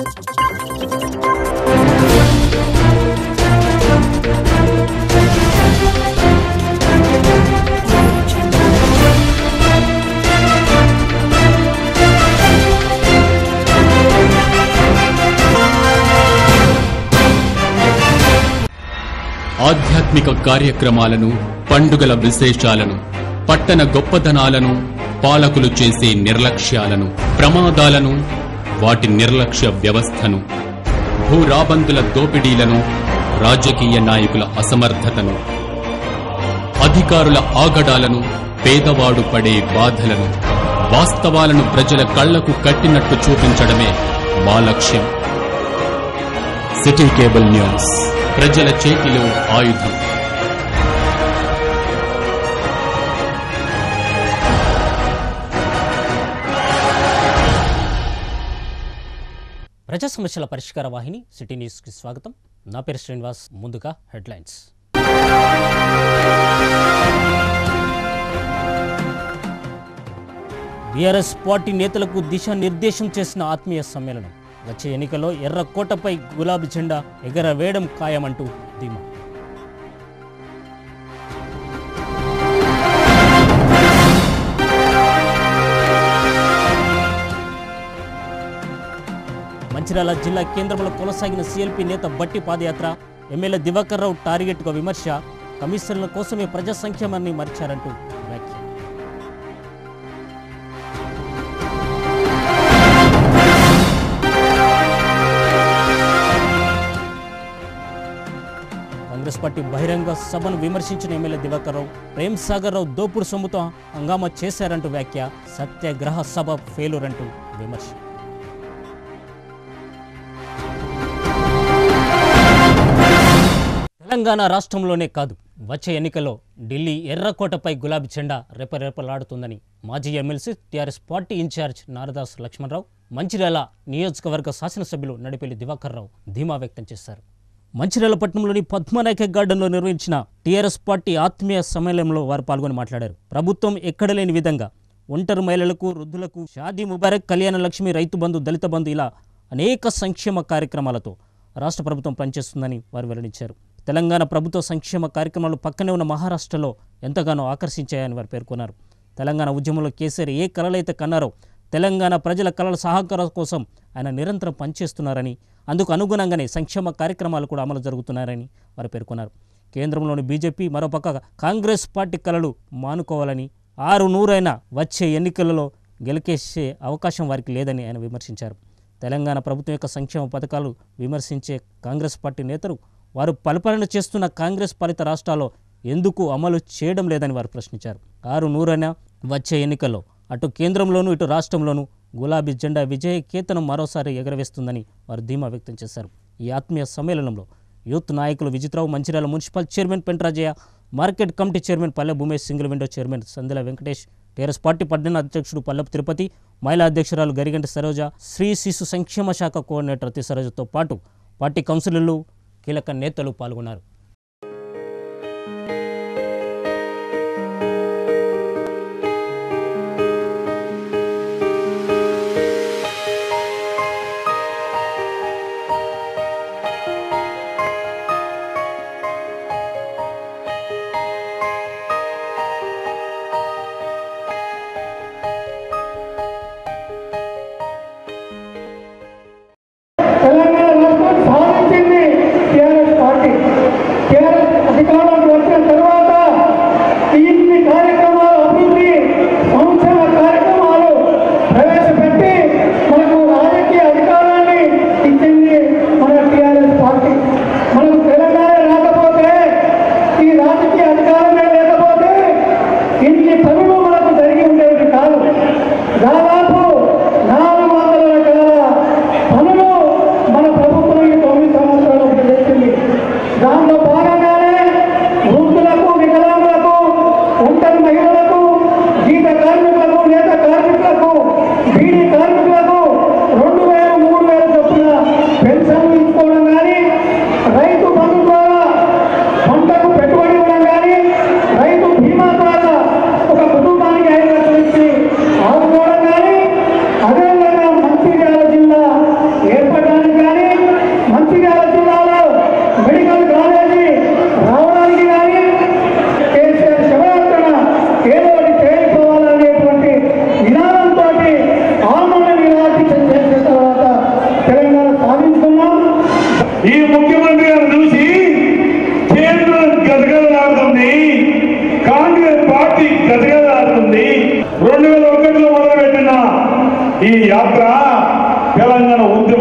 ఆధ్యాత్మిక కార్యక్రమాలను పండుగల విశేషాలను పట్టణ గొప్పదనాలను పాలకులు చేసే నిర్లక్ష్యాలను ప్రమాదాలను వాటి నిర్లక్ష్య వ్యవస్థను భూరాబందుల దోపిడీలను రాజకీయ నాయకుల అసమర్థతను అధికారుల ఆగడాలను పేదవాడు పడే బాధలను వాస్తవాలను ప్రజల కళ్లకు కట్టినట్టు చూపించడమే మా లక్ష్యం సిటీ కేబుల్ న్యూస్ ప్రజల చేతిలో ఆయుధం ప్రజా సమస్యల పరిష్కార వాహిని సిటీ న్యూస్కి స్వాగతం నా పేరు శ్రీనివాస్ ముందుగా హెడ్లైన్స్ బీఆర్ఎస్ పార్టీ నేతలకు దిశానిర్దేశం చేసిన ఆత్మీయ సమ్మేళనం వచ్చే ఎన్నికల్లో ఎర్రకోటపై గులాబీ జెండా ఎగరవేయడం ఖాయమంటూ ధీమా మంచిర్యాల జిల్లా కేంద్రంలో కొనసాగిన సీఎల్పీ నేత బట్టి పాదయాత్ర ఎమ్మెల్యే దివాకర్ రావు టార్గెట్గా విమర్శ కమిషన్ల కోసమే ప్రజా సంక్షేమాన్ని మరిచారంటూ వ్యాఖ్య కాంగ్రెస్ పార్టీ బహిరంగ సభను విమర్శించిన ఎమ్మెల్యే దివాకర్ రావు ప్రేమ్ సాగర్ రావు దోపుడు సొమ్ముతో హంగామా చేశారంటూ వ్యాఖ్య సత్యాగ్రహ సభ ఫెయిలూర్ అంటూ విమర్శ తెలంగాణ రాష్ట్రంలోనే కాదు వచ్చే ఎన్నికల్లో ఢిల్లీ ఎర్రకోటపై గులాబీ జెండా రెపరెపలాడుతుందని మాజీ MLC TRS party incharge Naradas Lakshmanrao Mancherial నియోజకవర్గ శాసనసభ్యులు నడిపెల్లి దివాకర్ రావు ధీమా వ్యక్తం చేశారు మంచిర్యాల పట్టణంలోని పద్మనాయక గార్డెన్లో నిర్వహించిన టీఆర్ఎస్ పార్టీ ఆత్మీయ సమ్మేళనంలో వారు పాల్గొని మాట్లాడారు ప్రభుత్వం ఎక్కడ లేని విధంగా ఒంటరి మహిళలకు వృద్ధులకు షాదీ ముబారక్ కళ్యాణ లక్ష్మి రైతు బంధు దళిత బంధు ఇలా అనేక సంక్షేమ కార్యక్రమాలతో రాష్ట్ర ప్రభుత్వం పనిచేస్తుందని వారు వెల్లడించారు తెలంగాణ ప్రభుత్వ సంక్షేమ కార్యక్రమాలు పక్కనే ఉన్న మహారాష్ట్రలో ఎంతగానో ఆకర్షించాయని వారు పేర్కొన్నారు తెలంగాణ ఉద్యమంలో కేసీఆర్ ఏ కలలైతే కన్నారో తెలంగాణ ప్రజల కళల సహకారం కోసం ఆయన నిరంతరం పనిచేస్తున్నారని అందుకు అనుగుణంగానే సంక్షేమ కార్యక్రమాలు కూడా అమలు జరుగుతున్నారని వారు పేర్కొన్నారు కేంద్రంలోని బీజేపీ మరోపక్క కాంగ్రెస్ పార్టీ కళలు మానుకోవాలని ఆరు నూరైన వచ్చే ఎన్నికలలో గెలికేసే అవకాశం వారికి లేదని ఆయన విమర్శించారు తెలంగాణ ప్రభుత్వం యొక్క సంక్షేమ పథకాలు విమర్శించే కాంగ్రెస్ పార్టీ నేతలు వారు పరిపాలన చేస్తున్న కాంగ్రెస్ పాలిత రాష్ట్రాల్లో ఎందుకు అమలు చేయడం లేదని వారు ప్రశ్నించారు ఆరు నూరైన వచ్చే ఎన్నికల్లో అటు కేంద్రంలోనూ ఇటు రాష్ట్రంలోనూ గులాబీ జెండా విజయ కేతనం మరోసారి ఎగరవేస్తుందని వారు ధీమా వ్యక్తం చేశారు ఈ ఆత్మీయ సమ్మేళనంలో యూత్ నాయకులు Vijitrao Mancherial municipal chairman Pentrajaiah market committee chairman Palle Bhumesh single window chairman Sandela Venkatesh TRS party పట్టణ అధ్యక్షుడు పల్లపు తిరుపతి మహిళా అధ్యక్షురాలు గరిగంటి సరోజ శ్రీ శిశు సంక్షేమ శాఖ కోఆర్డినేటర్ అతి సరోజతో పాటు పార్టీ కౌన్సిలర్లు కీలక నేతలు పాల్గొన్నారు తెలంగాణ రాష్ట్రం సాధించింది టీఆర్ఎస్ పార్టీ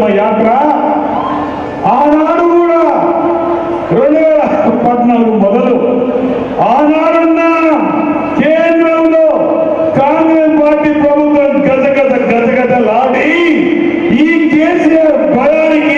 సంక్షేమ యాత్ర ఆనాడు కూడా రెండు వేల పద్నాలుగు మొదలు ఆనాడున్న కేంద్రంలో కాంగ్రెస్ పార్టీ ప్రభుత్వం గజగజ గజగజలాడి ఈ కేసీఆర్ భయానికి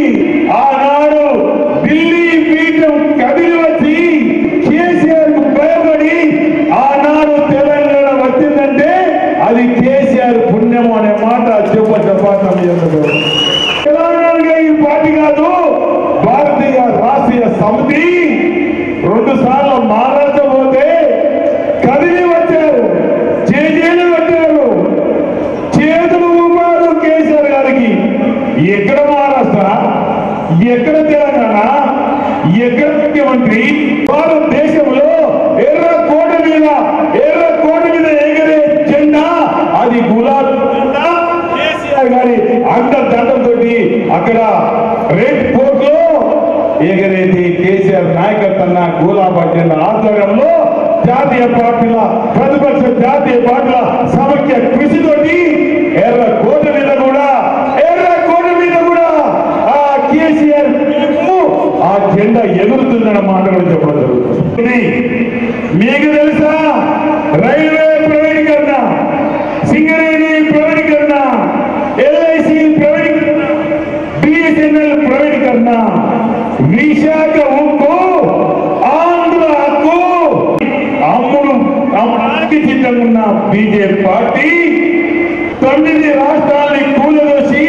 ఆనాడు ఢిల్లీ పీఠం కదిలి వచ్చి కేసీఆర్ కు భయపడి ఆనాడు తెలంగాణ వచ్చిందంటే అది కేసీఆర్ పుణ్యం అనే మాట చెప్ప చెప్పాతం ఎందుకు తెలంగాణగా ఈ పార్టీ కాదు భారతీయ రాష్ట్రీయ సమితి రెండు సార్లు మారకపోతే కదిలి వచ్చారు చేజేలు పెట్టారు చేతులు ఊపారు కేసీఆర్ గారికి ఎక్కడ మహారాష్ట్ర ఎక్కడ తెలంగాణ ఎక్కడ ముఖ్యమంత్రి భారతదేశంలో ఎర్ర కోట మీద ఎర్ర కోట మీద ఎగిరే జెండా అది గులాబీ జెండా కేసీఆర్ గారి అంతర్దండంతో అక్కడ రెడ్ ఫోర్ట్ లో ఎగరేది కేసీఆర్ నాయకత్వం గులాబా జెండా ఆధ్వర్యంలో జాతీయ పార్టీల ప్రతిపక్ష జాతీయ పార్టీల సమైక్య కృషితోటి ఎర్ర కోట మీద కూడా ఎర్ర కోట మీద కూడా ఆ కేసీఆర్ పిలుపు ఆ జెండా ఎగురుతుందన్న మాట కూడా చెప్పడం జరుగుతుంది మీకు తెలుసా రైల్వే ప్రైవేటీకరణ సింగరేణి ప్రైవేటీకరణ ఎల్ఐసి ప్రైవేటీకరణ బిఎస్ఎన్ఎల్ ప్రైవేటీకరణ విశాఖ ఉక్కు ఆంధ్ర హక్కు అమ్ముడు అమ్మడానికి సిద్ధంగా ఉన్న బీజేపీ పార్టీ తొమ్మిది రాష్ట్రాల్ని కూలదోసి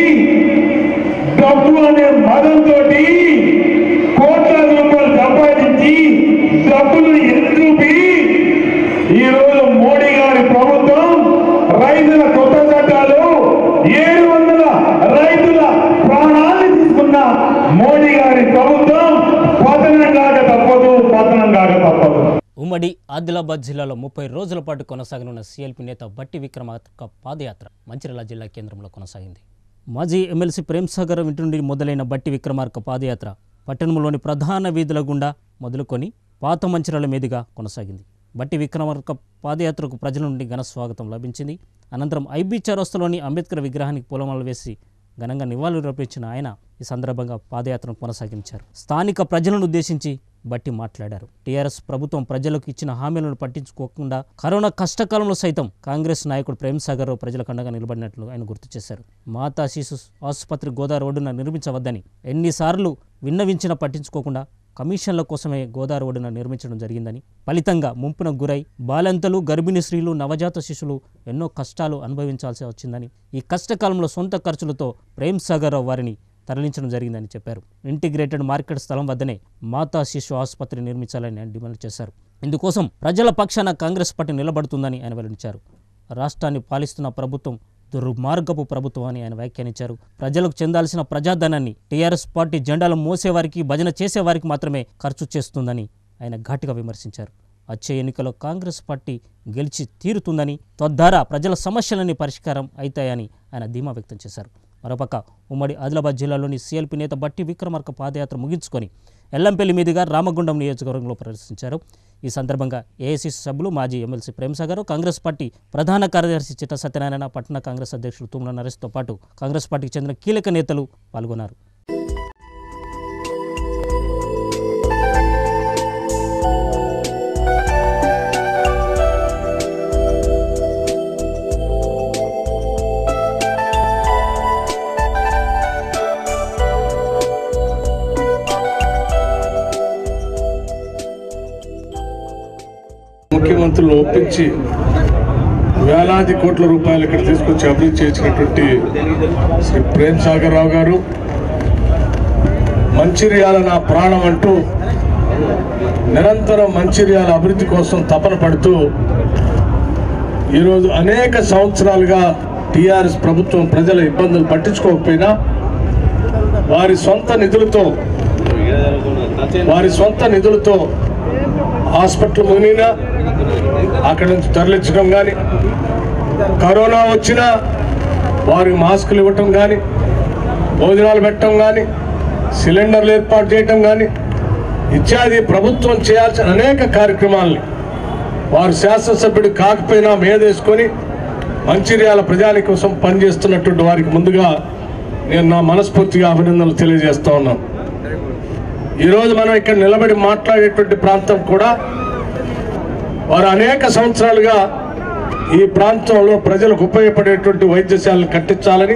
డబ్బు అనే మదంతో కోట్లాది రూపాయలు సంపాదించి డబ్బులు ఎత్తుపి ఈ రోజు మోడీ గారి ప్రభుత్వం రైతుల కొత్త చట్టాలు ఏడు వందల రైతుల ప్రాణాన్ని తీసుకున్న మోడీ గారి ప్రభుత్వం పతనం కాక తప్పదు పతనం కాక తప్పదు ఉమ్మడి ఆదిలాబాద్ జిల్లాలో ముప్పై రోజుల పాటు కొనసాగనున్న సీఎల్పీ నేత బట్టి విక్రమార్క పాదయాత్ర మంచిర్యాల జిల్లా కేంద్రంలో కొనసాగింది మాజీ ఎమ్మెల్సీ ప్రేమ్ సాగర్ ఇంటి నుండి మొదలైన బట్టి విక్రమార్క పాదయాత్ర పట్టణంలోని ప్రధాన వీధుల గుండా మొదలుకొని పాత మంచిర్యాల మీదుగా కొనసాగింది బట్టి విక్రమార్క పాదయాత్రకు ప్రజల నుండి ఘన స్వాగతం లభించింది అనంతరం ఐబీ చౌరస్తలోని అంబేద్కర్ విగ్రహానికి పూలమాలలు వేసి ఘనంగా నివాళులర్పించిన ఆయన ఈ సందర్భంగా పాదయాత్రను కొనసాగించారు స్థానిక ప్రజలను ఉద్దేశించి బట్టి మాట్లాడారు టీఆర్ఎస్ ప్రభుత్వం ప్రజలకు ఇచ్చిన హామీలను పట్టించుకోకుండా కరోనా కష్టకాలంలో సైతం కాంగ్రెస్ నాయకుడు ప్రేమ్ సాగర్ రావు ప్రజలకు అండగా నిలబడినట్లు ఆయన గుర్తు చేశారు మాతా శిశు ఆసుపత్రి గోదావరి ఒడ్డున నిర్మించవద్దని ఎన్నిసార్లు విన్నవించినా పట్టించుకోకుండా కమిషన్ల కోసమే గోదావరి ఒడ్డున నిర్మించడం జరిగిందని ఫలితంగా ముంపున గురై బాలంతలు గర్భిణీ స్త్రీలు నవజాత శిశులు ఎన్నో కష్టాలు అనుభవించాల్సి వచ్చిందని ఈ కష్టకాలంలో సొంత ఖర్చులతో ప్రేమ్ సాగర్ రావు వారిని తరలించడం జరిగిందని చెప్పారు ఇంటిగ్రేటెడ్ మార్కెట్ స్థలం వద్దనే మాతా శిశు ఆసుపత్రి నిర్మించాలని ఆయన డిమాండ్ చేశారు ఇందుకోసం ప్రజల పక్షాన కాంగ్రెస్ పార్టీ నిలబడుతుందని ఆయన వెల్లడించారు రాష్ట్రాన్ని పాలిస్తున్న ప్రభుత్వం దుర్మార్గపు ప్రభుత్వం అని ఆయన వ్యాఖ్యానించారు ప్రజలకు చెందాల్సిన ప్రజాధనాన్ని టీఆర్ఎస్ పార్టీ జెండాలు మోసేవారికి భజన చేసేవారికి మాత్రమే ఖర్చు చేస్తుందని ఆయన ఘాటుగా విమర్శించారు వచ్చే ఎన్నికల్లో కాంగ్రెస్ పార్టీ గెలిచి తీరుతుందని తద్వారా ప్రజల సమస్యలన్నీ పరిష్కారం అవుతాయని ఆయన ధీమా వ్యక్తం చేశారు మరోపక్క ఉమ్మడి ఆదిలాబాద్ జిల్లాలోని సీఎల్పీ నేత బట్టి విక్రమార్క పాదయాత్ర ముగించుకొని ఎల్లంపల్లి మీదుగా రామగుండం నియోజకవర్గంలో ప్రదర్శించారు ఈ సందర్భంగా ఏఐసీసీ సభ్యులు మాజీ ఎమ్మెల్సీ ప్రేమ్సాగర్ కాంగ్రెస్ పార్టీ ప్రధాన కార్యదర్శి చిట్ట సత్యనారాయణ పట్టణ కాంగ్రెస్ అధ్యక్షులు తుమ్మల నరేష్తో పాటు కాంగ్రెస్ పార్టీకి చెందిన కీలక నేతలు పాల్గొన్నారు ముఖ్యమంత్రులను ఒప్పించి వేలాది కోట్ల రూపాయలు ఇక్కడ తీసుకొచ్చి అభివృద్ధి చేసినటువంటి శ్రీ ప్రేమ్ సాగర్ రావు గారు మంచిర్యాల నా ప్రాణం అంటూ నిరంతరం మంచిర్యాల అభివృద్ధి కోసం తపన పడుతూ ఈరోజు అనేక సంవత్సరాలుగా టీఆర్ఎస్ ప్రభుత్వం ప్రజల ఇబ్బందులు పట్టించుకోకపోయినా వారి సొంత నిధులతో వారి సొంత నిధులతో హాస్పిటల్ మునిగినా అక్కడి నుంచి తరలించడం కానీ కరోనా వచ్చినా వారికి మాస్కులు ఇవ్వటం కానీ భోజనాలు పెట్టడం కానీ సిలిండర్లు ఏర్పాటు చేయటం కానీ ఇత్యాది ప్రభుత్వం చేయాల్సిన అనేక కార్యక్రమాలని వారు శాసనసభ్యుడు కాకపోయినా మేదేసుకొని మంచిర్యాల ప్రజాని కోసం పనిచేస్తున్నటువంటి వారికి ముందుగా నేను నా మనస్ఫూర్తిగా అభినందనలు తెలియజేస్తా ఉన్నాను ఈరోజు మనం ఇక్కడ నిలబడి మాట్లాడేటువంటి ప్రాంతం కూడా వారు అనేక సంవత్సరాలుగా ఈ ప్రాంతంలో ప్రజలకు ఉపయోగపడేటువంటి వైద్యశాలను కట్టించాలని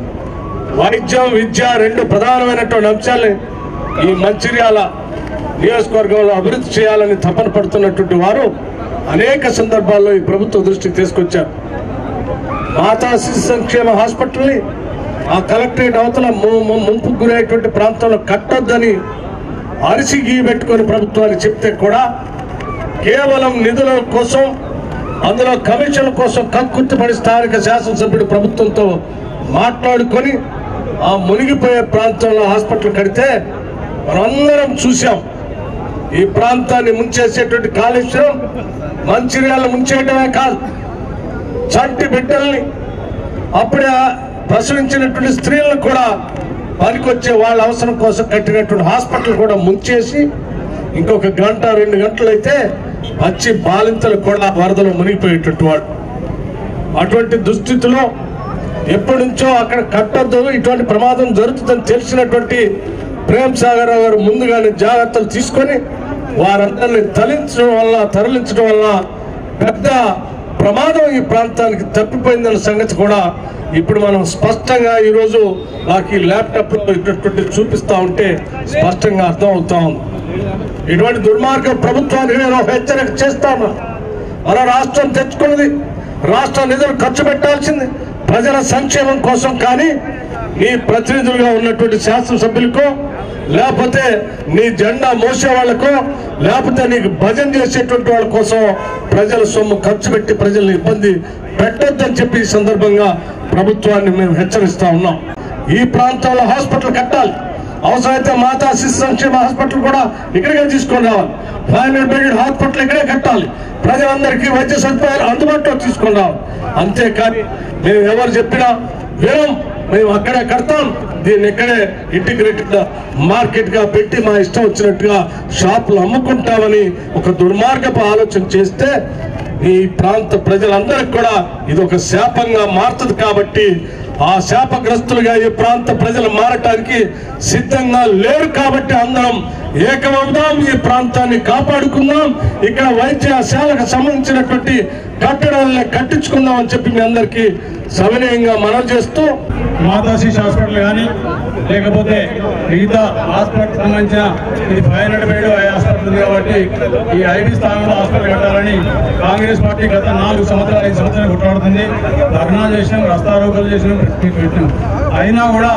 వైద్యం విద్య రెండు ప్రధానమైనటువంటి అంశాలని ఈ మంచిర్యాల నియోజకవర్గంలో అభివృద్ధి చేయాలని తపన పడుతున్నటువంటి వారు అనేక సందర్భాల్లో ఈ ప్రభుత్వ దృష్టికి తీసుకొచ్చారు మాతా శిశు సంక్షేమ హాస్పిటల్ని ఆ కలెక్టరేట్ అవతల ము- ము- ముంపుకు గురైనటువంటి ప్రాంతంలో కట్టొద్దని అరిసి గీ పెట్టుకొని ప్రభుత్వానికి చెప్తే కూడా కేవలం నిధుల కోసం అందులో కమిషన్ల కోసం కక్కుర్తిపడి స్థానిక శాసనసభ్యుడు ప్రభుత్వంతో మాట్లాడుకొని ఆ మునిగిపోయే ప్రాంతంలో హాస్పిటల్ కడితే మనందరం చూసాం ఈ ప్రాంతాన్ని ముంచేసేటువంటి కాళేశ్వరం మంచిర్యాల ముంచేయటమే కాదు చంటి బిడ్డల్ని అప్పుడే ప్రసవించినటువంటి స్త్రీలను కూడా పనికొచ్చే వాళ్ళ అవసరం కోసం కట్టినటువంటి హాస్పిటల్ కూడా ముంచేసి ఇంకొక గంట రెండు గంటలు అయితే వచ్చి బాలింతలు కూడా వరదలో మునిగిపోయేటట్టు వాడు అటువంటి దుస్థితిలో ఎప్పటి నుంచో అక్కడ కట్టొద్దు ఇటువంటి ప్రమాదం జరుగుతుందని తెలిసినటువంటి ప్రేమ్ సాగర్ గారు ముందుగానే జాగ్రత్తలు తీసుకొని వారందరిని తలించడం వల్ల తరలించడం వల్ల పెద్ద ప్రమాదం ఈ ప్రాంతానికి తప్పిపోయిందన్న సంగతి కూడా ఇప్పుడు మనం స్పష్టంగా ఈరోజు నాకు ఈ ల్యాప్టాప్ లో ఇటువంటి చూపిస్తా ఉంటే స్పష్టంగా అర్థం అవుతా ఉంది ఇటువంటి దుర్మార్గ ప్రభుత్వానికి నేను ఒక హెచ్చరిక చేస్తాను మన రాష్ట్రం తెచ్చుకున్నది రాష్ట్ర నిధులు ఖర్చు పెట్టాల్సింది ప్రజల సంక్షేమం కోసం కానీ నీ ప్రతినిధులుగా ఉన్నటువంటి శాసనసభ్యులకో లేకపోతే నీ జెండా మోసే వాళ్ళకో లేకపోతే నీకు భజన చేసేటువంటి వాళ్ళ కోసం ప్రజల సొమ్ము ఖర్చు పెట్టి ప్రజల్ని ఇబ్బంది పెట్టొద్దని చెప్పి ఈ సందర్భంగా ప్రభుత్వాన్ని మేము హెచ్చరిస్తా ఉన్నాం ఈ ప్రాంతంలో హాస్పిటల్ కట్టాలి అవసరమైతే మాతా శిశు సంక్షేమ హాస్పిటల్ కూడా ఇక్కడికే తీసుకొని రావాలి ఫైవ్ హండ్రెడ్ బెడ్ హాస్పిటల్ ఇక్కడే కట్టాలి ప్రజలందరికీ వైద్య సదుపాయాలు అందుబాటులో తీసుకొని రావాలి అంతేకాని మేము ఎవరు చెప్పినా వినం మేము అక్కడే కడతాం దీన్ని ఇక్కడే ఇంటిగ్రేటెడ్ మార్కెట్ గా పెట్టి మా ఇష్టం వచ్చినట్టుగా షాపులు అమ్ముకుంటామని ఒక దుర్మార్గపు ఆలోచన చేస్తే ఈ ప్రాంత ప్రజలందరికీ కూడా ఇది ఒక శాపంగా మారుతుంది కాబట్టి ఆ శాపగ్రస్తులుగా ఈ ప్రాంత ప్రజలు మారటానికి సిద్ధంగా లేరు కాబట్టి అందరం ఏకమవుదాం ఈ ప్రాంతాన్ని కాపాడుకుందాం ఇక్కడ వైద్యశాలకు సంబంధించినటువంటి కట్టడాలని కట్టించుకుందాం అని చెప్పి మీ అందరికీ సవినయంగా మనవి చేస్తూ మాతా శిశు హాస్పిటల్ కానీ లేకపోతే మిగతా హాస్పిటల్ సంబంధించిన ఇది ఫైవ్ హండ్రెడ్ బెడ్ హాస్పిటల్ ఉంది కాబట్టి ఈ ఐబీ స్థానంలో హాస్పిటల్ కట్టాలని కాంగ్రెస్ పార్టీ గత నాలుగు సంవత్సరాలు ఐదు సంవత్సరాలు కొట్లాడుతుంది ధర్నాలు చేసినాం రస్తారోకలు చేసినాం ప్రెస్ మీట్ పెట్టినాం అయినా కూడా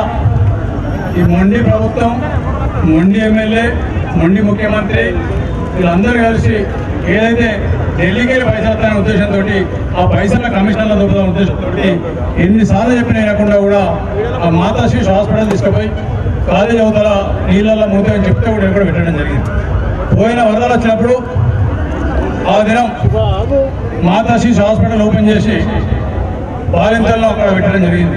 ఈ మొండి ప్రభుత్వం మొండి ఎమ్మెల్యే మొండి ముఖ్యమంత్రి వీళ్ళందరూ కలిసి ఏదైతే ఢిల్లీకి వెళ్ళి పైసలు వస్తాయనే ఉద్దేశంతో ఆ పైసల కమిషన్ల దొబ్బుదాం ఉద్దేశంతో ఎన్నిసార్లు చెప్పినా వినకుండా కూడా ఆ మాతా శిశు హాస్పిటల్ తీసుకుపోయి కాలేజ్ అవతల నీళ్ళల్లో మూత అని చెప్తే కూడా ఇక్కడ పెట్టడం జరిగింది పోయిన వరదలు వచ్చినప్పుడు ఆ దినం మాతా శిశు హాస్పిటల్ ఓపెన్ చేసి బాలింతల్లో అక్కడ పెట్టడం జరిగింది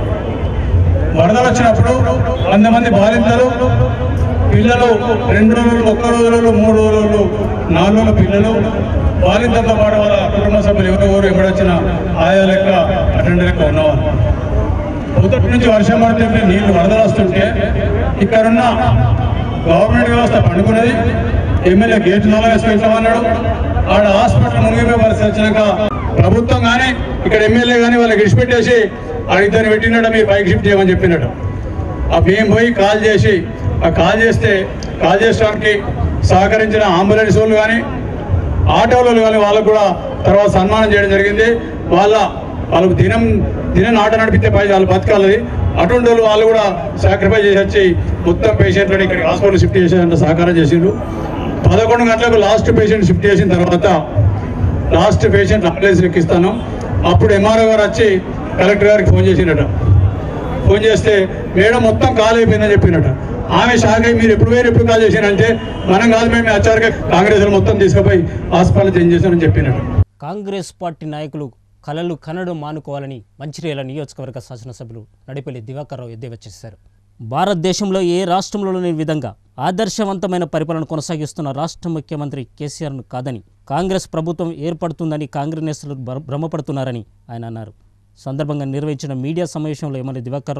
వరదలు వచ్చినప్పుడు వంద మంది బాలింతలు పిల్లలు రెండు రోజులు ఒక్క రోజులు మూడు రోజులు నాలుగు రోజులు పిల్లలు బాలింతలతో పాటు వాళ్ళ కుటుంబ సభ్యులు ఎవరెవరు ఎప్పుడొచ్చిన ఆయా లెక్క అటెండ్ లెక్క ఉన్నవారు ఉత్తటి నుంచి వర్షం పడుతుంటే నీళ్లు వరదలు వస్తుంటే ఇక్కడున్న గవర్నమెంట్ వ్యవస్థ పండుకున్నది ఎమ్మెల్యే గేట్ నల్ల వేసుకెళ్తామన్నాడు ఆడ హాస్పిటల్ మునిగిపోయే పరిస్థితి వచ్చినాక ప్రభుత్వం కానీ ఇక్కడ ఎమ్మెల్యే కానీ వాళ్ళకి విడిచిపెట్టేసి ఆ ఇద్దరు పెట్టినట్టు మీరు పైకి షిఫ్ట్ చేయమని చెప్పినట్టు ఆ మేము పోయి కాల్ చేసి ఆ కాల్ చేస్తే కాల్ చేయడానికి సహకరించిన అంబులెన్స్ వాళ్ళు కానీ ఆటోలు కానీ వాళ్ళకు కూడా తర్వాత సన్మానం చేయడం జరిగింది వాళ్ళ వాళ్ళకు దినం దినం ఆటో నడిపితే పై వాళ్ళు బతకాలి అటువంటి వాళ్ళు వాళ్ళు కూడా సాక్రిఫైస్ చేసి వచ్చి మొత్తం పేషెంట్లని ఇక్కడ హాస్పిటల్ షిఫ్ట్ చేసేంత సహకారం చేసిండ్రు పదకొండు గంటలకు లాస్ట్ పేషెంట్ షిఫ్ట్ చేసిన తర్వాత లాస్ట్ పేషెంట్ అంబులెన్స్ ఎక్కిస్తాను అప్పుడు ఎంఆర్ఓ గారు వచ్చి కలెక్టర్ గారికి ఫోన్ చేసినట ఫోన్ చేస్తే మేడం మొత్తం కాల్ అయిపోయిందని చెప్పినట ఆమె షాక్ అయ్యి మీరు ఎప్పుడు వేరు ఎప్పుడు కాల్ చేశారంటే మనం కాదు మేము హెచ్ఆర్గా కాంగ్రెస్ వాళ్ళు మొత్తం తీసుకుపోయి హాస్పిటల్ చేంజ్ చేశారని చెప్పినట్టు కాంగ్రెస్ పార్టీ నాయకులు కలలు కనడం మానుకోవాలని మంచిర్యాల నియోజకవర్గ శాసనసభ్యులు నడిపల్లి దివాకర్ రావు ఎద్దేవా చేశారు భారతదేశంలో ఏ రాష్ట్రంలో లేని విధంగా ఆదర్శవంతమైన పరిపాలన కొనసాగిస్తున్న రాష్ట్ర ముఖ్యమంత్రి కేసీఆర్ను కాదని కాంగ్రెస్ ప్రభుత్వం ఏర్పడుతుందని కాంగ్రెస్ నేతలు భ్ర- భ్రమపడుతున్నారని ఆయన అన్నారు సందర్భంగా నిర్వహించిన మీడియా సమావేశంలో ఎమ్మెల్యే దివాకర్ రావు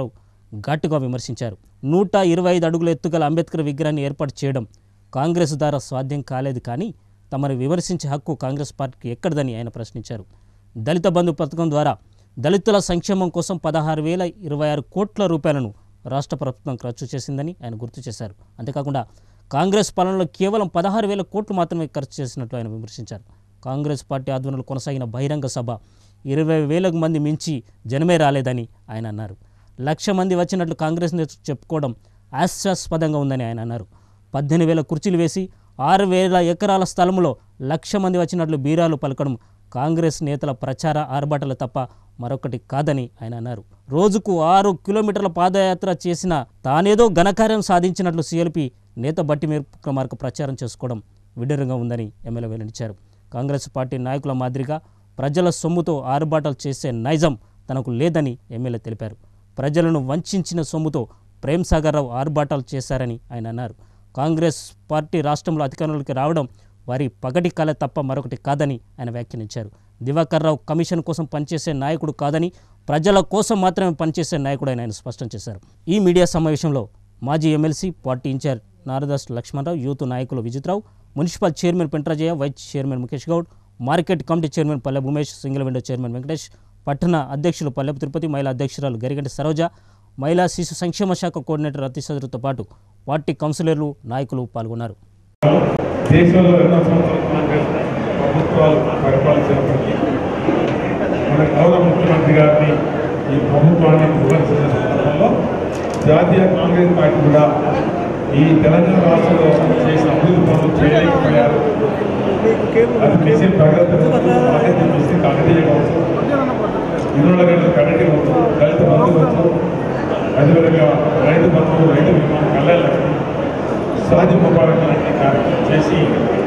ఘాటుగా విమర్శించారు నూట ఇరవై ఐదు అడుగుల ఎత్తుగల అంబేద్కర్ విగ్రహాన్ని ఏర్పాటు చేయడం కాంగ్రెస్ ద్వారా సాధ్యం కాలేదు కానీ తమను విమర్శించే హక్కు కాంగ్రెస్ పార్టీకి ఎక్కడదని ఆయన ప్రశ్నించారు దళిత బంధు పథకం ద్వారా దళితుల సంక్షేమం కోసం పదహారు వేల ఇరవై ఆరు కోట్ల రూపాయలను రాష్ట్ర ప్రభుత్వం ఖర్చు చేసిందని ఆయన గుర్తు చేశారు అంతేకాకుండా కాంగ్రెస్ పాలనలో కేవలం పదహారు వేల కోట్లు మాత్రమే ఖర్చు చేసినట్లు ఆయన విమర్శించారు కాంగ్రెస్ పార్టీ ఆధ్వర్యంలో కొనసాగిన బహిరంగ సభ ఇరవై వేలకు మంది మించి జనమే రాలేదని ఆయన అన్నారు లక్ష మంది వచ్చినట్లు కాంగ్రెస్ నేతలు చెప్పుకోవడం హాస్యాస్పదంగా ఉందని ఆయన అన్నారు పద్దెనిమిది వేల కుర్చీలు వేసి ఆరు వేల ఎకరాల స్థలంలో లక్ష మంది వచ్చినట్లు బీరాలు పలకడం కాంగ్రెస్ నేతల ప్రచార ఆర్భాటాలు తప్ప మరొకటి కాదని ఆయన అన్నారు రోజుకు ఆరు కిలోమీటర్ల పాదయాత్ర చేసిన తానేదో ఘనకార్యం సాధించినట్లు సీఎల్పీ నేత బట్టి విక్రమార్క ప్రచారం చేసుకోవడం విడ్డరంగా ఉందని ఎమ్మెల్యే వెల్లడించారు కాంగ్రెస్ పార్టీ నాయకుల మాదిరిగా ప్రజల సొమ్ముతో ఆర్భాటాలు చేసే నైజం తనకు లేదని ఎమ్మెల్యే తెలిపారు ప్రజలను వంచిన సొమ్ముతో ప్రేమ్ సాగర్ రావు ఆర్భాటాలు చేశారని ఆయన అన్నారు కాంగ్రెస్ పార్టీ రాష్ట్రంలో అధికారంలోకి రావడం వారి పగటి కళ తప్ప మరొకటి కాదని ఆయన వ్యాఖ్యానించారు దివాకర్ రావు కమిషన్ కోసం పనిచేసే నాయకుడు కాదని ప్రజల కోసం మాత్రమే పనిచేసే నాయకుడు అని ఆయన స్పష్టం చేశారు ఈ మీడియా సమావేశంలో మాజీ MLC party incharge Naradas Lakshmanrao youth నాయకులు Vijitrao municipal chairman Pentrajaiah vice chairman Mukesh Goud market committee chairman Palle Bhumesh single window chairman Venkatesh పట్టణ అధ్యక్షులు పల్లెపు తిరుపతి మహిళా అధ్యక్షురాలు గరిగంటి సరోజ మహిళా శిశు సంక్షేమ శాఖ కోఆర్డినేటర్ అతిశదులతో పాటు పార్టీ కౌన్సిలర్లు నాయకులు పాల్గొన్నారు దేశంలో ఎన్నో సంవత్సరాలు కాంగ్రెస్ ప్రభుత్వాలు పరిపాలించినప్పటికీ మన గౌరవ ముఖ్యమంత్రి గారిని ఈ ప్రభుత్వాన్ని విమర్శించిన సందర్భంలో జాతీయ కాంగ్రెస్ పార్టీ కూడా ఈ తెలంగాణ రాష్ట్రంలో చేసిన అభివృద్ధి పనులు చేయలేకపోయారు అది చేసే ప్రగతి బాధ్యత చూసి కాకతీయ కావచ్చు ఇరువుల గంటల కరెంట్ కావచ్చు దళిత బంధు కావచ్చు అదేవిధంగా రైతు బంధువు రైతు బీమా కళ్యాణ లక్ష్మి సాది ముబారక్ లాంటి కార్యక్రమం చేసి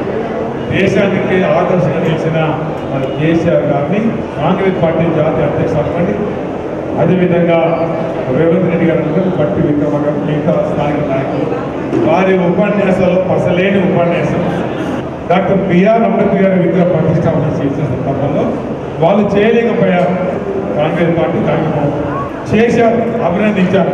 దేశానికి ఆదర్శంగా నిలిచిన మన కేసీఆర్ గారిని కాంగ్రెస్ పార్టీ జాతీయ అధ్యక్షుడు అదేవిధంగా రేవంత్ రెడ్డి గారు ఉన్నారు, బట్టి విక్రమ గారు మిగతా స్థానిక నాయకులు వారి ఉపన్యాసాలు పసలేని ఉపన్యాసం డాక్టర్ బిఆర్ అంబేద్కర్ గారి విగ్రహ ప్రతిష్టాపన చేసిన సందర్భంలో వాళ్ళు చేయలేకపోయారు కాంగ్రెస్ పార్టీ కార్యక్రమం చేశారు అభినందించారు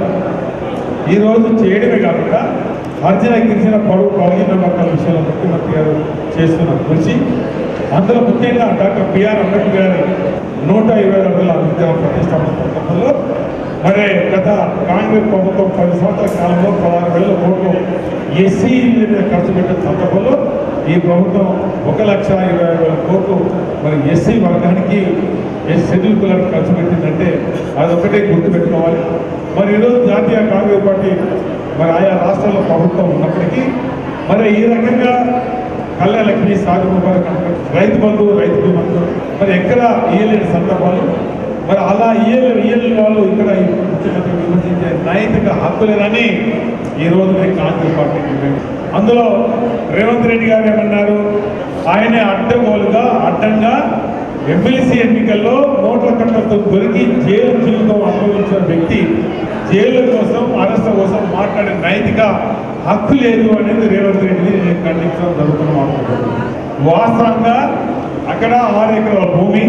ఈ రోజు చేయడమే కాకుండా అర్జున గిరిజన పరువు బలహీన వర్గాల విషయంలో ముఖ్యమంత్రి గారు చేస్తున్న కృషి అందులో ముఖ్యంగా డాక్టర్ బిఆర్ అంబేద్కర్ గారి నూట ఇరవై అడుగుల విద్యా ప్రతిష్టాపన సందర్భంలో మరి గత కాంగ్రెస్ ప్రభుత్వం పది సంవత్సరాల కాలంలో పదహారు వేల కోట్లు ఎస్సీ మీద ఖర్చు పెట్టిన సందర్భంలో ఈ ప్రభుత్వం ఒక లక్ష ఇరవై వేల కోట్లు మరి ఎస్సీ వర్గానికి ఎస్ షెడ్యూల్ కులానికి ఖర్చు పెట్టిందంటే అదొకటే గుర్తుపెట్టుకోవాలి మరి ఈరోజు జాతీయ కాంగ్రెస్ పార్టీ మరి ఆయా రాష్ట్రాల్లో ప్రభుత్వం ఉన్నప్పటికీ మరి ఈ రకంగా కళ్యాణ లక్ష్మి సాగు ముబారక్ రైతు బంధు రైతు బీమా మరి ఎక్కడ ఇయ్యలేని సందర్భాలు మరి అలా ఇయ్యలే ఇయ్యలేని వాళ్ళు ఇక్కడ ఈ ముఖ్యమంత్రి విమర్శించే నైతిక హక్కులేనని ఈ రోజు నేను కాంగ్రెస్ పార్టీ నిర్ణయించింది. అందులో రేవంత్ రెడ్డి గారు ఏమన్నారు ఆయనే అడ్డగోలుగా అడ్డంగా ఎమ్మెల్సీ ఎన్నికల్లో నోట్ల కట్టలతో దొరికి జైలు జీవితం అనుభవించిన వ్యక్తి జైలు కోసం అరెస్ట్ కోసం మాట్లాడే నైతిక హక్కు లేదు అనేది రేవంత్ రెడ్డిని నేను ఖండించడం జరుగుతున్న మాట్లాడుతున్నాను వాస్తవంగా అక్కడ ఆరు ఎకరాల భూమి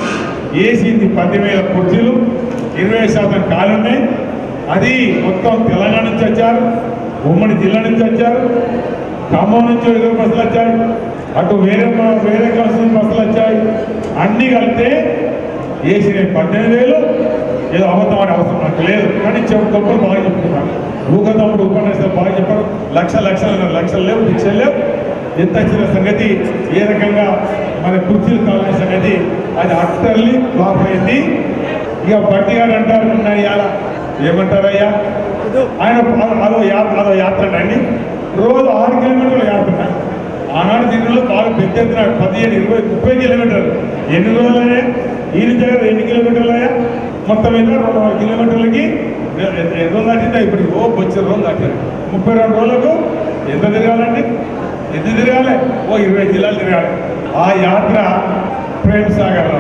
ఏసీది పదివేల కుర్చీలు ఇరవై శాతం ఖాళీ ఉన్నాయి అది మొత్తం తెలంగాణ నుంచి వచ్చారు ఉమ్మడి జిల్లా నుంచి వచ్చారు ఖమ్మం నుంచి ఇరవై బస్సులు వచ్చాయి అటు వేరే మా- వేరే కలిసి బస్సులు వచ్చాయి అన్నీ కలిపితే ఏసీ పద్దెనిమిది వేలు ఏదో అబద్ధం అనే అవసరం నాకు లేదు కానీ చెప్పు గొప్పలు బాగా చెప్తున్నారు ఊకతమ్ముడు ఉపన్యాసాలు బాగా చెప్పారు లక్ష లక్షలు లక్షలు లేవు లక్షలు లేవు ఎంత వచ్చిన సంగతి ఏ రకంగా మన కుర్చీలు కావాలనే సంగతి అది అట్టర్లీ ఫ్లాప్ అయింది ఇక బట్టి గారు అంటారు "నిన్న ఇవాళ ఏమంటారయ్యా ఆయన అదో యాత్ర అదో యాత్ర అండి రోజు ఆరు కిలోమీటర్ల యాత్ర ఆనాడు దీనిలో బాగా పెద్ద ఎత్తున పదిహేను ఇరవై ముప్పై కిలోమీటర్లు ఎన్ని రోజులయ్యా ఈ నుంచి దగ్గర ఎన్ని కిలోమీటర్లు అయ్యా మొత్తం మీద రెండు వందల కిలోమీటర్లకి ఎ- ఎ- ఎన్ని రోజులు దాటిందా ఇప్పుడు ఓ వచ్చే రోజులు దాటారు ముప్పై రెండు రోజులకు ఎంత తిరగాలండి ఎంత తిరగాలి ఓ ఇరవై జిల్లాలు తిరగాలి ఆ యాత్ర ప్రేమ్ సాగర్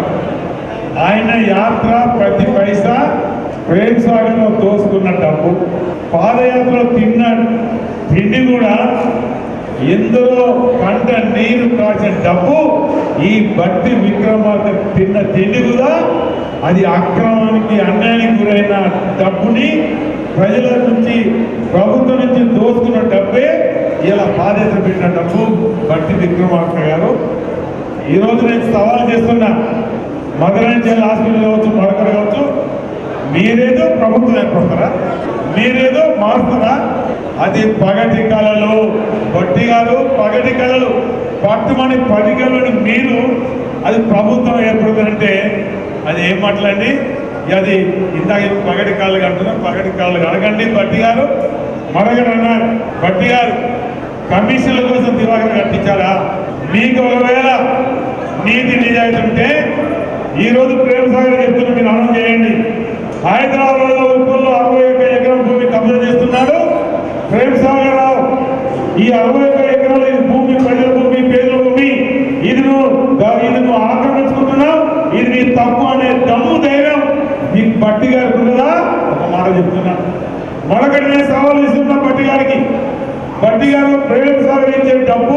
ఆయన యాత్ర ప్రతి పైసా ప్రేమ్ సాగర్లో దోసుకున్న డబ్బు పాదయాత్రలో తిన్న తిండి కూడా ఎందులో పంట నీరు కాసిన డబ్బు ఈ బట్టి విక్రమార్క తిన్న తిండి కూడా అది అక్రమానికి అన్యాయానికి గురైన డబ్బుని ప్రజల నుంచి ప్రభుత్వం నుంచి దోచుకున్న డబ్బే ఇలా బాధ్యత పెట్టిన డబ్బు బట్టి విక్రమార్క గారు ఈ రోజు నేను సవాల్ చేస్తున్నా మదరాంచల్ హాస్పిటల్ కావచ్చు మరొకరు కావచ్చు మీరేదో ప్రభుత్వం ఏర్పడతారా మీరేదో మారుతారా అది పగటి కళలు వట్టి గారు పగటి కళలు పట్టుమని పది కళలు మీరు అది ప్రభుత్వం ఏర్పడుతుందంటే అది ఏం మాటలండి అది ఇందాక పగటి కాళ్ళు అంటున్నాం పగటి కాళ్ళు అడగండి బట్టి గారు మరొకరు అన్నారు బట్టి గారు కమిషన్ల కోసం దివాకర్ కట్టించారా మీకు ఒకవేళ నీతి నిజాయితీ ఉంటే ఈ రోజు ప్రేమ సాగర్ చెప్తున్న మీరు అమలు చేయండి హైదరాబాద్ లో ఉప్పుల్లో అరవై ఒక్క ఎకరం భూమి కబ్జా చేస్తున్నాడు ప్రేమ్ సాగర్ రావు ఈ అరవై ఒక్క ఎకరాలు ఈ భూమి ప్రజల భూమి పేదల భూమి ఇది నువ్వు దా- ఇది నువ్వు ఆక్రమించుకుంటున్నావు ఇది నీ తప్పు అనే దమ్ము ధైర్యం నీకు బట్టి గారికి ఉన్నదా ఒక మాట చెప్తున్నా మరొకటి నేను సవాల్ ఇస్తున్నా బట్టి గారికి బట్టి గారు ప్రేమ సాగర్ ఇచ్చే డబ్బు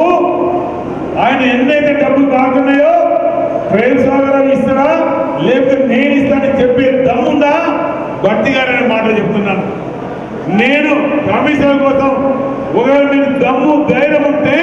ఆయన ఎన్నైతే డబ్బులు కాకున్నాయో ప్రేమ్ సాగర్ అని ఇస్తారా లేకపోతే నేను ఇస్తానని చెప్పే దమ్ముందా బట్టి గారు అనే మాట చెప్తున్నాను నేను కమిషనర్ కోసం ఒకవేళ మీకు దమ్ము ధైర్యం ఉంటే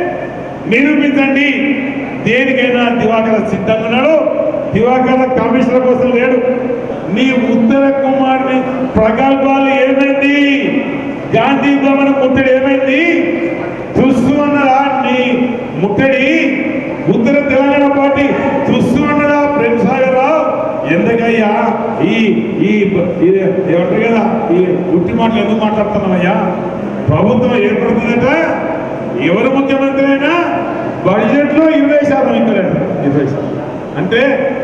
నిరూపించండి దేనికైనా దివాకర్ సిద్ధంగా ఉన్నాడు దివాకర్ కమిషనర్ కోసం లేడు నీ ఉత్తర కుమారుని ప్రగల్భాలు ఏమైంది గాంధీ భవన్ ముట్టడి ఏమైంది తుస్సు అన్నదా నీ ముట్టడి ఉత్తర తెలంగాణ పార్టీ తుస్సు అన్నదా ప్రేమ్ సాగర్ రావు ఎందుకయ్యా ఈ ఈ ఈ- ఏమంటారు కదా ఈ ఉట్టి మాటలు ఎందుకు మాట్లాడుతున్నావయ్యా ప్రభుత్వం ఏర్పడుతుందట ఎవరు ముఖ్యమంత్రి అయినా బడ్జెట్ లో ఇరవై శాతం ఇక్కడంట ఇరవై శాతం అంటే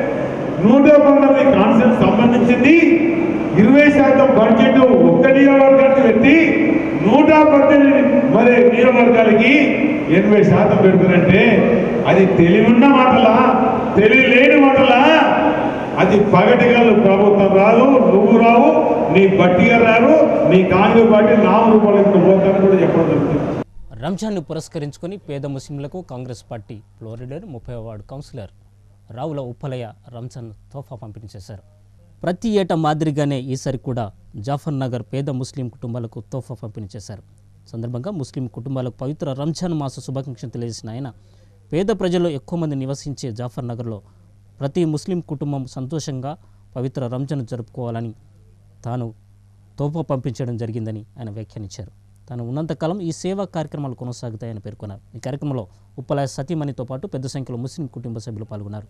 నూట పంతొమ్మిది కాన్సెప్ట్ సంబంధించింది ఇరవై శాతం బడ్జెట్ ఒక్క నియోజకవర్గానికి పెట్టి నూట పద్దెనిమిది మరి నియోజకవర్గాలకి ఎనభై శాతం పెడుతారంటే అది తెలివిన్న మాటలా తెలివి లేని మాటలా అది పగటిగలు ప్రభుత్వం రాదు నువ్వు రావు నీ బట్టిగా రారు నీ కాంగ్రెస్ పార్టీ నాలుగు రూపాయలకు పోతానని కూడా చెప్పడం జరుగుతుంది రంజాన్ను పురస్కరించుకొని పేద ముస్లింలకు కాంగ్రెస్ పార్టీ ఫ్లోరిడర్ ముప్పై వార్డు కౌన్సిలర్ రావుల ఉప్పలయ్య రంజాన్ తోఫా పంపిణీ చేశారు ప్రతి ఏటా మాదిరిగానే ఈసారి కూడా జాఫర్ నగర్ పేద ముస్లిం కుటుంబాలకు తోఫా పంపిణీ చేశారు సందర్భంగా ముస్లిం కుటుంబాలకు పవిత్ర రంజాన్ మాస శుభాకాంక్షలు తెలియజేసిన ఆయన పేద ప్రజలు ఎక్కువ మంది నివసించే జాఫర్ నగర్లో ప్రతి ముస్లిం కుటుంబం సంతోషంగా పవిత్ర రంజాన్ జరుపుకోవాలని తాను తోప పంపించడం జరిగిందని ఆయన వ్యాఖ్యానించారు తాను ఉన్నంతకాలం ఈ సేవా కార్యక్రమాలు కొనసాగుతాయని పేర్కొన్నారు ఈ కార్యక్రమంలో ఉప్పలాయ సతీమణితో పాటు పెద్ద సంఖ్యలో ముస్లిం కుటుంబ సభ్యులు పాల్గొన్నారు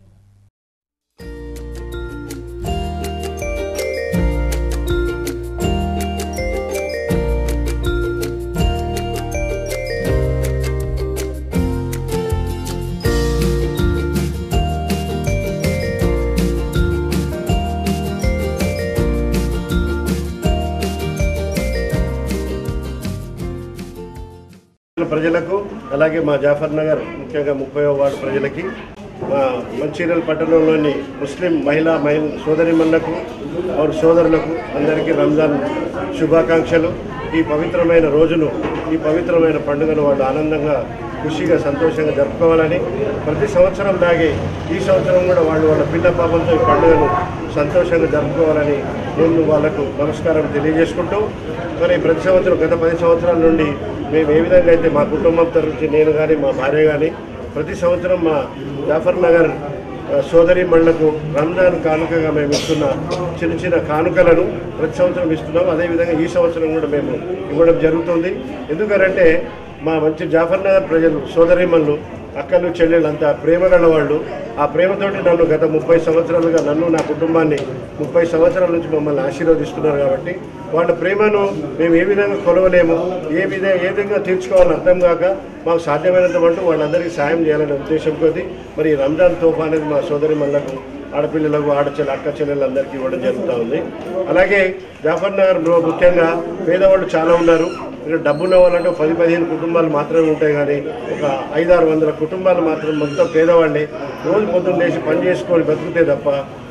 ప్రజలకు అలాగే మా జాఫర్ నగర్ ముఖ్యంగా ముప్పై వార్డు ప్రజలకి మా మంచిర్యాల పట్టణంలోని ముస్లిం మహిళా మహిళ సోదరిమణులకు వారి సోదరులకు అందరికీ రంజాన్ శుభాకాంక్షలు ఈ పవిత్రమైన రోజును ఈ పవిత్రమైన పండుగను వాళ్ళు ఆనందంగా ఖుషిగా సంతోషంగా జరుపుకోవాలని ప్రతి సంవత్సరం లాగే ఈ సంవత్సరం కూడా వాళ్ళు వాళ్ళ పిల్ల పాపంతో ఈ పండుగను సంతోషంగా జరుపుకోవాలని నేను వాళ్ళకు నమస్కారం తెలియజేసుకుంటూ మరి ప్రతి సంవత్సరం గత పది సంవత్సరాల నుండి మేము ఏ విధంగా అయితే మా కుటుంబం తరఫు నేను కానీ మా భార్య కానీ ప్రతి సంవత్సరం మా జాఫర్ నగర్ ఆ, సోదరి మళ్లకు రంజాన్ కానుకగా మేము ఇస్తున్న చిన్న చిన్న కానుకలను ప్రతి సంవత్సరం ఇస్తున్నాం అదేవిధంగా ఈ సంవత్సరం కూడా మేము ఇవ్వడం జరుగుతుంది ఎందుకంటే మా మంచి జాఫర్ నగర్ ప్రజలు సోదరిమణులు అక్కలు చెల్లెళ్ళు అంతా ప్రేమ గల వాళ్ళు ఆ ప్రేమతోటి నన్ను గత ముప్పై సంవత్సరాలుగా నన్ను నా కుటుంబాన్ని ముప్పై సంవత్సరాల నుంచి మమ్మల్ని ఆశీర్వదిస్తున్నారు కాబట్టి వాళ్ళ ప్రేమను మేము ఏ విధంగా కొలవలేము ఏ విధ ఏ విధంగా తీర్చుకోవాలని అర్థం కాక మాకు సాధ్యమైనంత మటు వాళ్ళందరికీ సాయం చేయాలనే ఉద్దేశం కొద్దీ మరి ఈ రంజాన్ తోఫా అనేది మా సోదరి మళ్ళకు ఆడపిల్లలకు ఆడచెల్ల అక్క చెల్లెళ్ళందరికీ ఇవ్వడం జరుగుతూ ఉంది అలాగే జాఫర్ నగర్లో ముఖ్యంగా పేదవాళ్ళు చాలా ఉన్నారు ఇక్కడ డబ్బున్న వాళ్ళంటే పది పదిహేను కుటుంబాలు మాత్రమే ఉంటాయి కానీ ఒక ఐదారు వందల కుటుంబాలు మాత్రం మొత్తం పేదవాళ్ళే రోజు పొద్దున్న లేచి పని చేసుకొని బతుకుతే తప్ప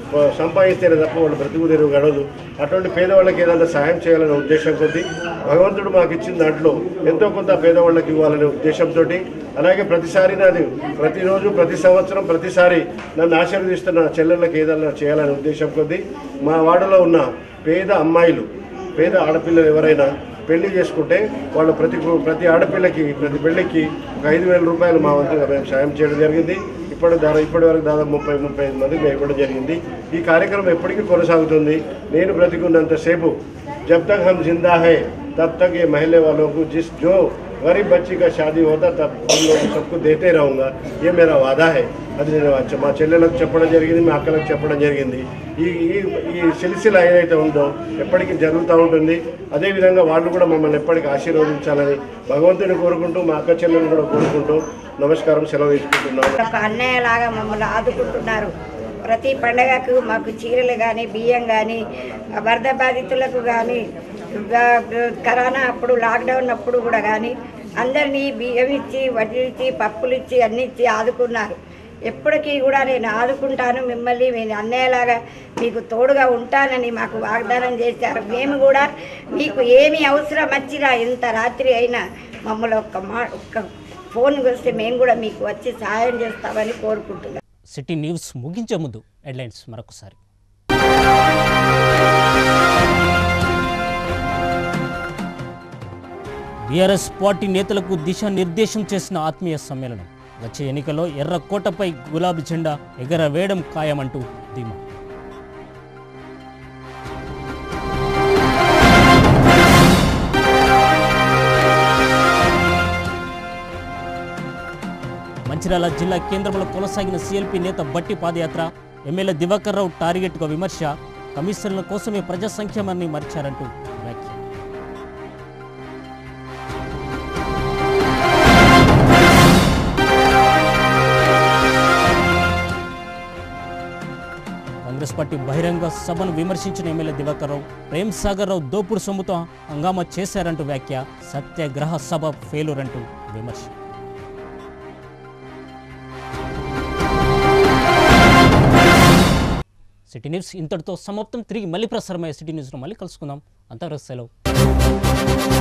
ప- సంపాదిస్తేనే తప్ప వాళ్ళు బ్రతుకు తెరువు గడవదు అటువంటి పేదవాళ్ళకి ఏదైనా సహాయం చేయాలనే ఉద్దేశం కొద్దీ భగవంతుడు మాకు ఇచ్చిన దాంట్లో ఎంతో కొంత పేదవాళ్ళకి ఇవ్వాలనే ఉద్దేశంతో అలాగే ప్రతిసారి నాది ప్రతిరోజు ప్రతి సంవత్సరం ప్రతిసారి నన్ను ఆశీర్వదిస్తున్న చెల్లెళ్ళకి ఏదైనా చేయాలనే ఉద్దేశం కొద్దీ మా వాడలో ఉన్న పేద అమ్మాయిలు పేద ఆడపిల్లలు ఎవరైనా పెళ్లి చేసుకుంటే వాళ్ళు ప్రతి ప్రతి ఆడపిల్లకి ప్రతి పెళ్లికి ఒక ఐదు వేల రూపాయలు మా వంతుగా మేము సాయం చేయడం జరిగింది ఇప్పటి దాదాపు ఇప్పటి వరకు దాదాపు ముప్పై ముప్పై ఐదు మందికి మేము ఇవ్వడం జరిగింది ఈ కార్యక్రమం ఎప్పటికీ కొనసాగుతుంది నేను బ్రతికున్నంతసేపు జబ్ తక్ హమ్ జిందా హై तब तक ये महल्ले वालों को जिस जो गरीब बच्ची का शादी होता तब उन लोगों को सबको देते रहूँगा ये मेरा वादा है అది నేను వచ్చ- మా చెల్లెలకు చెప్పడం జరిగింది మా అక్కలకు చెప్పడం జరిగింది ఈ ఈ ఈ సిలిసిల ఏదైతే ఉందో ఎప్పటికీ జరుగుతూ ఉంటుంది అదేవిధంగా వాళ్ళు కూడా మమ్మల్ని ఎప్పటికీ ఆశీర్వదించాలని భగవంతుని కోరుకుంటూ మా అక్క చెల్లెలు కూడా కోరుకుంటూ నమస్కారం సెలవు తీసుకుంటున్నాను ఒక అన్నయ్యలాగా మమ్మల్ని ఆదుకుంటున్నారు ప్రతి పండగకు మాకు చీరలు కానీ బియ్యం కానీ వరద బాధితులకు కానీ కరోనా అప్పుడు లాక్డౌన్ అప్పుడు కూడా కానీ అందరినీ బియ్యం ఇచ్చి వడ్లు ఇచ్చి పప్పులు ఇచ్చి అన్ని ఇచ్చి ఆదుకున్నారు ఎప్పటికీ కూడా నేను ఆదుకుంటాను మిమ్మల్ని నేను అన్నయ్యలాగా మీకు తోడుగా ఉంటానని మాకు వాగ్దానం చేశారు మేము కూడా మీకు ఏమి అవసరం వచ్చినా ఎంత రాత్రి అయినా మమ్మల్ని ఒక్క మా ఒక్క ఫోన్ వస్తే మేము కూడా మీకు వచ్చి సహాయం చేస్తామని కోరుకుంటున్నాం సిటీ న్యూస్ ముగించే ముందు హెడ్లైన్స్ మరొకసారి బీఆర్ఎస్ పార్టీ నేతలకు దిశానిర్దేశం చేసిన ఆత్మీయ సమ్మేళనం వచ్చే ఎన్నికల్లో ఎర్రకోటపై గులాబీ జెండా ఎగరవేయడం ఖాయమంటూ ధీమా మంచిర్యాల జిల్లా కేంద్రంలో కొనసాగిన సీఎల్పీ నేత బట్టి పాదయాత్ర ఎమ్మెల్యే దివాకర్ రావు టార్గెట్గా విమర్శ కమిషన్ల కోసమే ప్రజా సంక్షేమాన్ని మరిచారంటూ వ్యాఖ్య కాంగ్రెస్ పార్టీ బహిరంగ సభను విమర్శించిన ఎమ్మెల్యే దివాకర్ రావు ప్రేమ్ సాగర్ రావు దోపుడు సొమ్ముతో హంగామా చేశారంటూ వ్యాఖ్య సత్యాగ్రహ సభ ఫెయిలూర్ అంటూ విమర్శ సిటీ న్యూస్ ఇంతటితో సమాప్తం తిరిగి మళ్ళీ ప్రసారమయ్యే సిటీ న్యూస్లో మళ్ళీ కలుసుకుందాం అంతవరకు సెలవు